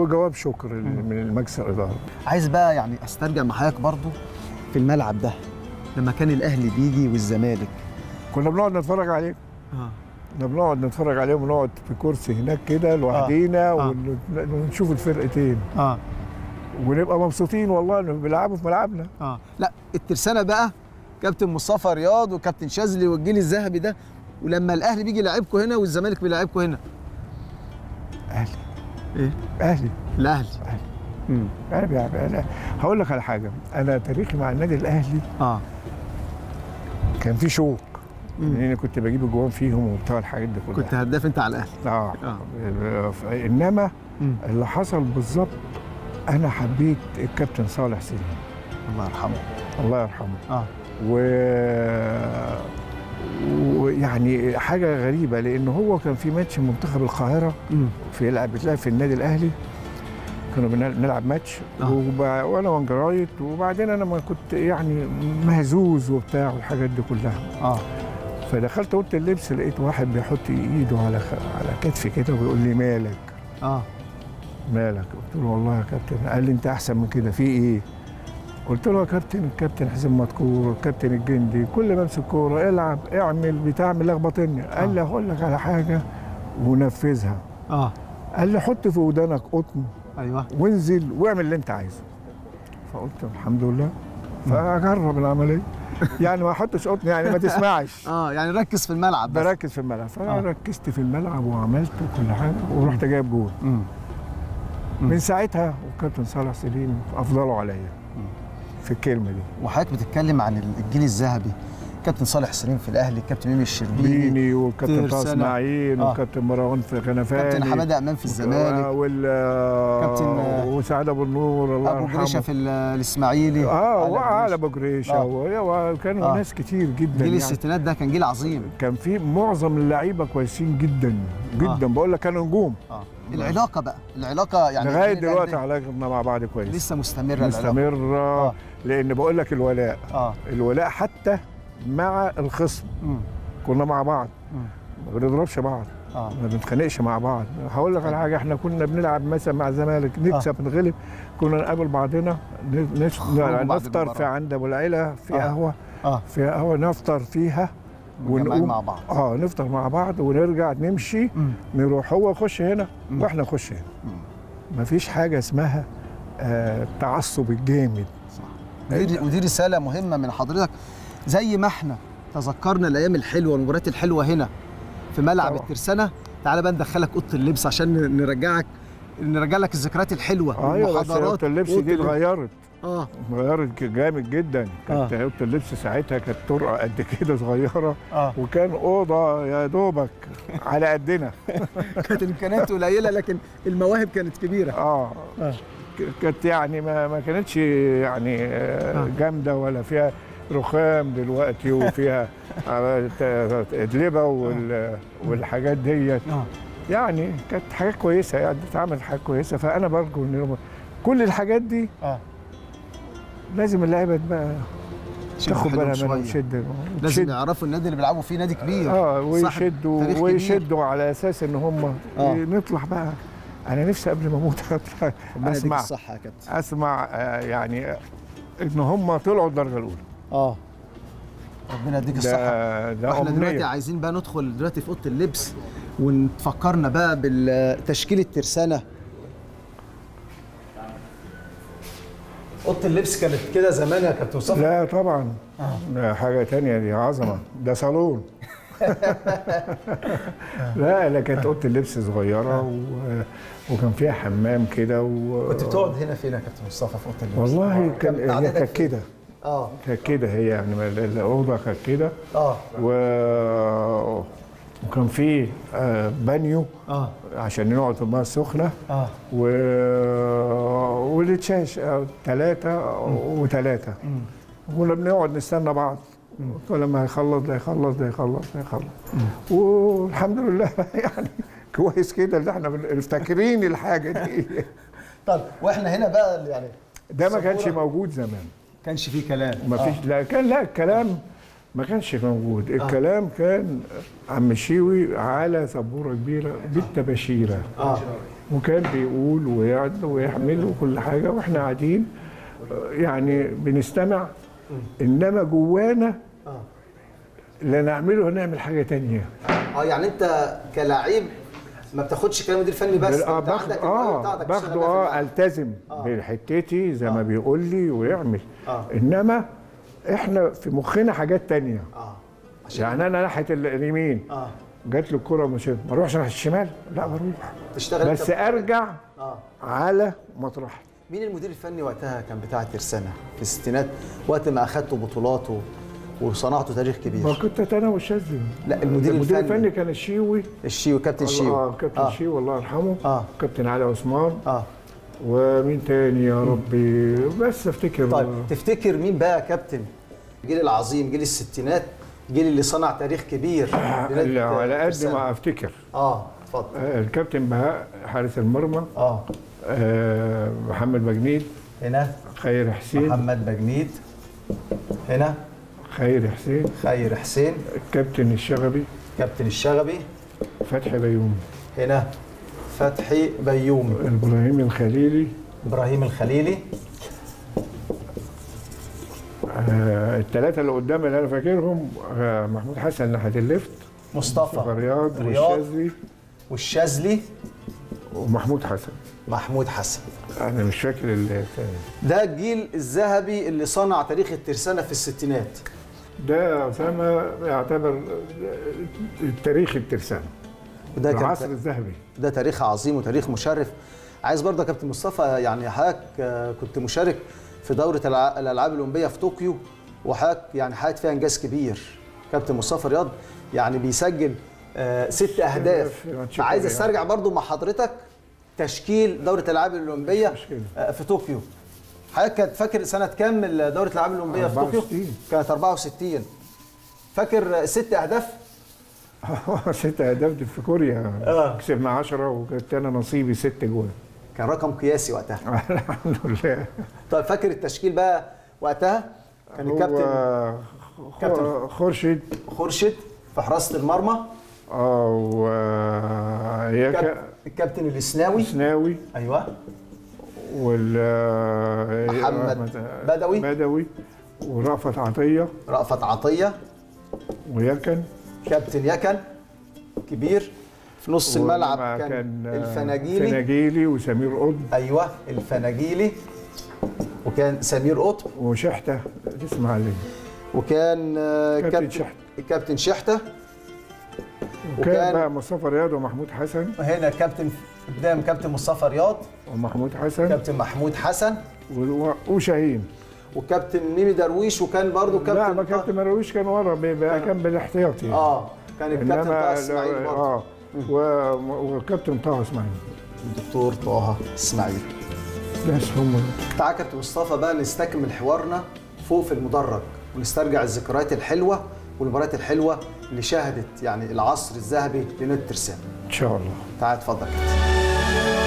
وجواب شكر من المجلس الاداره عايز بقى يعني استرجع مع حضرتك برضو في الملعب ده لما كان الاهلي بيجي والزمالك كنا بنقعد نتفرج عليه اه كنا بنقعد نتفرج عليهم ونقعد في كرسي هناك كده لوحدينا آه. ون- ونشوف الفرقتين اه ونبقى مبسوطين والله انهم بيلعبوا في ملعبنا اه لا الترسانه بقى كابتن مصطفى رياض وكابتن شاذلي والجيل الذهبي ده ولما الاهلي بيجي يلعبكم هنا والزمالك بيلعبكم هنا اهلي ايه اهلي الاهلي أهلي. امم اهلي يعني أنا هقول لك على حاجه انا تاريخي مع النادي الاهلي اه كان في شوق مم. لان كنت بجيب اجوان فيهم وبتاع الحاجات دي كلها كنت هداف انت على الاهلي اه, آه. آه. انما مم. اللي حصل بالظبط انا حبيت الكابتن صالح سليم الله يرحمه الله يرحمه اه و ويعني حاجه غريبه لان هو كان في ماتش منتخب القاهره امم في يلعب بتلعب في النادي الاهلي كنا بنل- بنلعب ماتش آه. وب... وانا وانجرايت وبعدين انا ما كنت يعني مهزوز وبتاع والحاجات دي كلها اه فدخلت اوضه اللبس لقيت واحد بيحط ايده على خ... على كتفي كده وبيقول لي مالك اه مالك قلت له والله يا كابتن قال لي انت احسن من كده في ايه قلت له يا كابتن الكابتن حسين مذكور الكابتن الجندي كل ما امسك كوره العب اعمل بتعمل لخبطني قال لي هقول لك على حاجه ونفذها اه قال لي حط في ودانك قطن ايوه وانزل واعمل اللي انت عايزه فقلت الحمد لله فاجرب العمليه يعني ما احطش قطن يعني ما تسمعش اه يعني ركز في الملعب بس بركز في الملعب فانا ركزت في الملعب وعملت كل حاجه ورحت جايب جول امم من ساعتها والكابتن صالح سليم افضلوا عليا في الكلمه دي وحضرتك بتتكلم عن الجيل الذهبي كابتن صالح سليم في الاهلي كابتن ميمي الشربيني بيني والكابتن طه ترسانة. اسماعيل آه. والكابتن مروان في غنفاني كابتن حماده امام في الزمالك وال كابتن- وسعاد ابو النور الله ابو يرحمه جريشه في ال- الاسماعيلي اه علي وعلى أبو ابو جريشه آه. و- وكانوا آه. ناس كتير جدا جيل يعني. الستينات ده كان جيل عظيم كان في معظم اللعيبه كويسين جدا جدا آه. بقول لك كانوا نجوم اه العلاقه بقى العلاقه يعني لغايه الجيل دلوقتي الأهلي علاقتنا مع بعض كويس لسه مستمره العلاقه مستمره آه. لان بقول لك الولاء اه الولاء حتى مع الخصم مم. كنا مع بعض مم. ما بنضربش بعض اه ما بنتخانقش مع بعض هقول لك على حاجه احنا كنا بنلعب مثلا مع الزمالك نكسب نغلب كنا نقابل بعضنا ن- نش- خروج بعد نفطر المباراة. في عند ابو العيله في آه. قهوه اه في قهوه نفطر فيها مجمعين مع بعض اه نفطر مع بعض ونرجع نمشي مم. نروح هو يخش هنا مم. واحنا نخش هنا مفيش حاجه اسمها آه التعصب الجامد ودي, ودي رساله مهمه من حضرتك زي ما احنا تذكرنا الايام الحلوه والمباريات الحلوه هنا في ملعب طبعا. الترسانه تعالى بقى ندخلك اوضه اللبس عشان نرجعك نرجع لك الذكريات الحلوه ايوه بس والمحاضرات اوضه اللبس وأوضة دي اتغيرت اه اتغيرت جامد جدا كانت اوضه اللبس ساعتها كانت طرقه قد كده صغيره اه وكان اوضه يا دوبك على قدنا كانت الامكانيات قليله لكن المواهب كانت كبيره اه آه. ك- كانت يعني ما, ما كانتش يعني آه، آه. جامده ولا فيها رخام دلوقتي وفيها آه، ت- ادلبه وال- والحاجات ديت اه يعني كانت حاجات كويسه يعني اتعملت حاجات كويسه فانا برجو ان كل الحاجات دي اه لازم اللعيبه بقى شدوا تاخد حيلهم بالها منها شوية. وتشد لازم وتشد. يعرفوا النادي اللي بيلعبوا فيه نادي كبير اه صاحب ويشدوا تاريخ كبير. ويشدوا على اساس ان هم آه. نطلع بقى انا نفسي قبل ما اموت اطلع ربنا يديك اسمع الصحه يا كابتن اسمع آه، يعني ان هم طلعوا الدرجه الاولى اه ربنا يديك الصحه ده ده واحنا دلوقتي امنيه عايزين بقى ندخل دلوقتي في اوضه اللبس ونفكرنا بقى بالتشكيل الترسانه اوضه اللبس كانت كده زمان يا كابتن مصطفى لا طبعا ده حاجه تانية دي عظمه ده صالون لا لا كانت اوضه اللبس صغيره و... وكان فيها حمام كده و... كنت بتقعد هنا فين يا كابتن مصطفى في اوضه اللبس والله كان هي قعدتك كانت فين؟ كده اه كانت كده هي يعني الاوضه كانت كده اه و... وكان في آه، بانيو اه عشان نقعد في الميه السخنه اه و... والتشاش ثلاثة وثلاثة كنا بنقعد نستنى بعض كل ما يخلص ده يخلص ده يخلص ده يخلص والحمد لله يعني كويس كده اللي احنا مفتكرين الحاجة دي طب واحنا هنا بقى يعني ده ما كانش السبورة. موجود زمان كانش فيه كلام ما فيش لا كان لا الكلام ما كانش موجود الكلام كان عم شيوي على سبوره كبيره بالتباشيره اه وكان بيقول ويعد ويحمل وكل حاجه واحنا قاعدين آه، يعني بنستمع انما جوانا اه اللي نعمله هنعمل حاجه تانية اه يعني انت كلاعب ما بتاخدش كلام مدير فني بس اه انت باخد عندك الرأي اه بتاعتك باخده تشتغل بيها في اه الملعب. التزم آه. بحتتي زي ما بيقول لي ويعمل آه. انما احنا في مخنا حاجات تانية اه عشان يعني انا ناحيه ال- اليمين اه جات لي الكره مش ما اروحش ناحيه الشمال لا بروح تشتغل بس انت- ارجع اه على مطرحي مين المدير الفني وقتها كان بتاع ترسانة في الستينات وقت ما اخدتوا بطولات و... وصنعتوا تاريخ ما كبير كنت انا والشاذلي لا، المدير المدير الفني. الفني كان الشيوي الشيوي كابتن شيوي اه كابتن آه. الشيوي الله يرحمه اه كابتن علي عثمان اه ومين تاني يا ربي بس افتكر طيب تفتكر مين بقى يا كابتن الجيل العظيم جيل الستينات الجيل اللي صنع تاريخ كبير لنادي اللي على قد ترسانة. ما افتكر اه اتفضل آه، الكابتن بهاء حارس المرمى اه آه، محمد بجنيد هنا خير حسين محمد بجنيد هنا خير حسين خير حسين الكابتن الشغبي كابتن الشغبي فتحي بيومي هنا فتحي بيومي ابراهيم الخليلي ابراهيم الخليلي آه، الثلاثه اللي قدام اللي انا فاكرهم آه، محمود حسن ناحيه الليفت مصطفى رياض رياض والشاذلي والشاذلي ومحمود حسن محمود حسن انا مش فاكر ال- ده الجيل الذهبي اللي صنع تاريخ الترسانة في الستينات ده اسامه يعتبر التاريخ الترسانة وده كان العصر الذهبي ده تاريخ عظيم وتاريخ مشرف عايز برضه يا كابتن مصطفى يعني حضرتك آه، كنت مشارك في دورة الع- الألعاب الأولمبية في طوكيو وحضرتك يعني حققت فيها إنجاز كبير كابتن مصطفى رياض يعني بيسجل آه، ست أهداف في ماتش فعايز كوريا. استرجع برضه مع حضرتك تشكيل دورة الألعاب الأولمبية مش مشكلة. آه، في طوكيو حضرتك كانت فاكر سنة كام دورة الألعاب الأولمبية في طوكيو؟ 64. كانت 64 فاكر آه، ست أهداف؟ ست اهداف دي في كوريا آه. كسبنا 10 وكنت انا نصيبي ست جوان كان رقم قياسي وقتها الحمد لله طيب فاكر التشكيل بقى وقتها كان الكابتن هو كابتن. خورشيد خورشيد في حراسه المرمى اه و ياكا كاب- الكابتن الاسناوي سناوي ايوه وال محمد بدوي. بدوي ورأفت عطية رأفت عطيه ويكن كابتن يكن كبير في نص الملعب ومع كان, آه، الفناجيلي فناجيلي وسمير قطب ايوه الفناجيلي وكان سمير قطب وشحتة اسماعيلية وكان آه، كابتن كابتن شحتة كابتن شحته وكان وكان- بقى مصطفى رياض ومحمود حسن هنا كابتن قدام كابتن مصطفى رياض ومحمود حسن كابتن محمود حسن و- وشاهين وكابتن ميمي درويش وكان برضو كابتن لا ما كابتن مرويش كان ورا بقى كان بالاحتياطي يعني. اه كان الكابتن طه انما اسماعيل برضه اه و- وكابتن طه اسماعيل الدكتور طه اسماعيل بس هم تعال كابتن مصطفى بقى نستكمل حوارنا فوق في المدرج ونسترجع الذكريات الحلوه والمباريات الحلوه اللي شهدت يعني العصر الذهبي لنادي ترسانة ان شاء الله تعال اتفضل كابتن